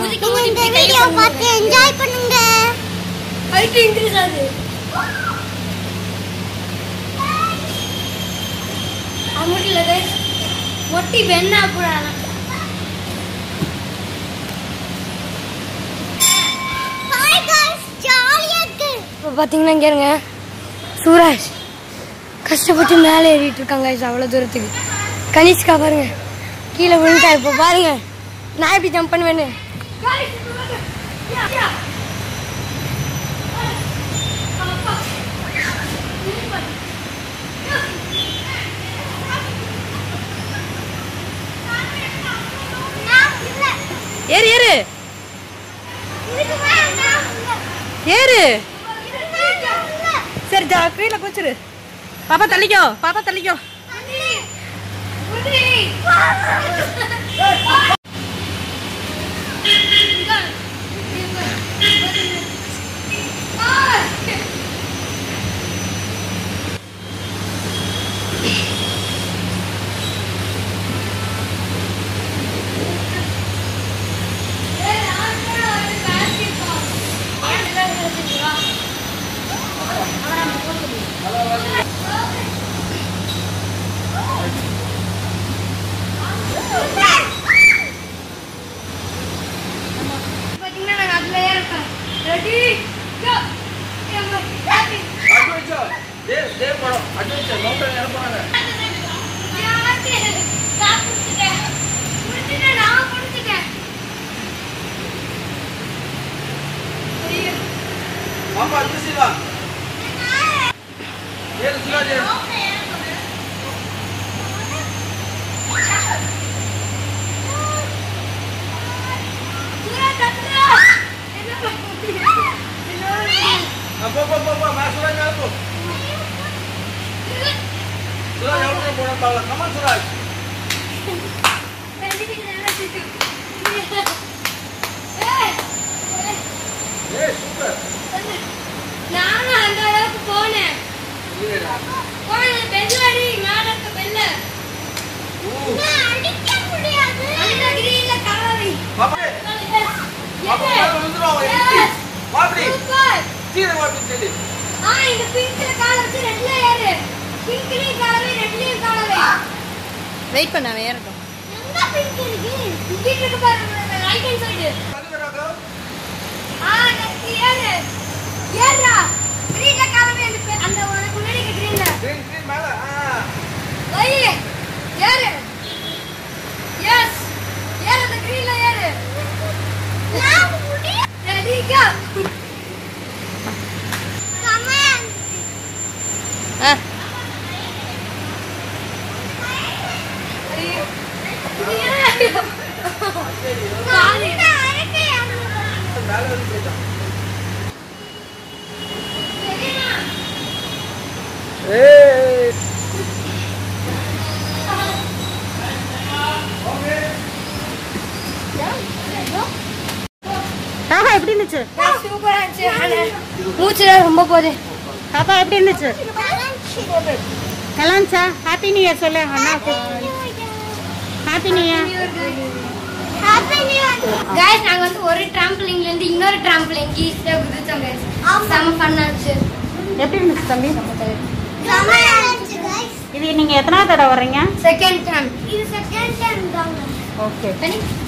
நீங்க இந்த வீடியோ பார்த்து என்ஜாய் பண்ணுங்க ஹைட் இன்க்ரீஸ் ஆகுது அது மட்டும் இல்லை guys. ஒட்டி வெண்ணா போடாது ஹாய் गाइस ஜாலியா இருக்கு இப்போ பார்த்தீங்கன்னா இங்கே இருங்க சூராஜ் கஷ்டப்பட்டு மேலே ஏறிட்டு இருக்காங்க guys அவ்வளோ தூரத்துக்கு கனிஷ்கா பாருங்க கீழே விழுந்தா இப்போ பாருங்க நான் எப்படி ஜம்ப் பண்ணுவேன்னு நான் இல்ல ஏறு ஏறு இதுக்கு மேல நான் இல்ல ஏறு இதுக்கு மேல நான் இல்ல சரி ஜா கீழே குச்சிரு பாப்பா தள்ளிக்கோ பாப்பா தள்ளிக்கோ அண்ணி உடி பார்த்தீங்கன்னா நாங்கள் அதுலயே இருக்கோம் ready go adventure Dev Dev படம் அட்வென்ச்சர் மவுண்டன் ஏற போறாங்க பாப்பா திருச்சி வா ஏறு சுராஜ் ஏறு. ஆ, போ போ போ போ மே சுராஜ் மேல போ சுராஜ் எவ்வளோ போன பார்க்கலாம் கமான் சுராஜ் ஏய் சூப்பர் நானும் அந்த அளவுக்கு போனேன் இல்லைடா போனேன் பெல்ல அடி மேல இருக்க பெல்ல ஊ அடிக்க முடியாது அந்த கிரீன்ல கலவை பாப்பா பாப்பா மேல விழுந்துரும் அவன் இடிச்சு. வா அப்படி சூப்பர் சீக்கிரம் வா அப்படி சொல்லி ஆ இந்த பிங்க்ல கால வச்சு ரெட்ல ஏறு பிங்க்லயும் காலவை ரெட்லயும் காலவை வெயிட் பண்ண அவன் ஏறட்டும் எங்க பிங்க் இருக்கு இங்க இருக்கு பாருங்க ரைட் ஹேண்ட் சைடு வந்துடுறாங்க ஆ நெக்ஸ்ட் ஏறு ஏறுடா கிரீன்ல காலவை அந்த பெ- அந்த உனக்கு முன்னாடி இருக்க கிரீன்ல கிரீன் கிரீன் மேல ஆ வை ஏறு எஸ் ஏறு அந்த கிரீன்ல ஏறு நான் முடியும் ரெடி கோ கமான் ஆ சாரி நான் அரைக்கையா மேல வந்து போயிட்டான் ஏய் பாப்பா எப்படி இருந்துச்சு சூப்பரா இருந்துச்சு ஆனா மூச்சுல ரொம்ப போகுது பாப்பா எப்படி இருந்துச்சு நல்லா இருந்துச்சா ஹாப்பி நியூ இயர் சொல்லு அண்ணாவுக்கு happy new year happy new year guys நாங்க வந்து ஒரு டிராம்பலிங்ல இருந்து இன்னொரு டிராம்பலிங் ஈஸியா குதிச்சோம் கைஸ் செம ஃபன் ஆச்சு எப்படி இருந்துச்சு தம்பி கமான் ஆச்சு गाइस இது நீங்க எத்தனாவது தடவை வர்றீங்க செகண்ட் டைம் இது செகண்ட் டைம் தாங்க ஓகே தனி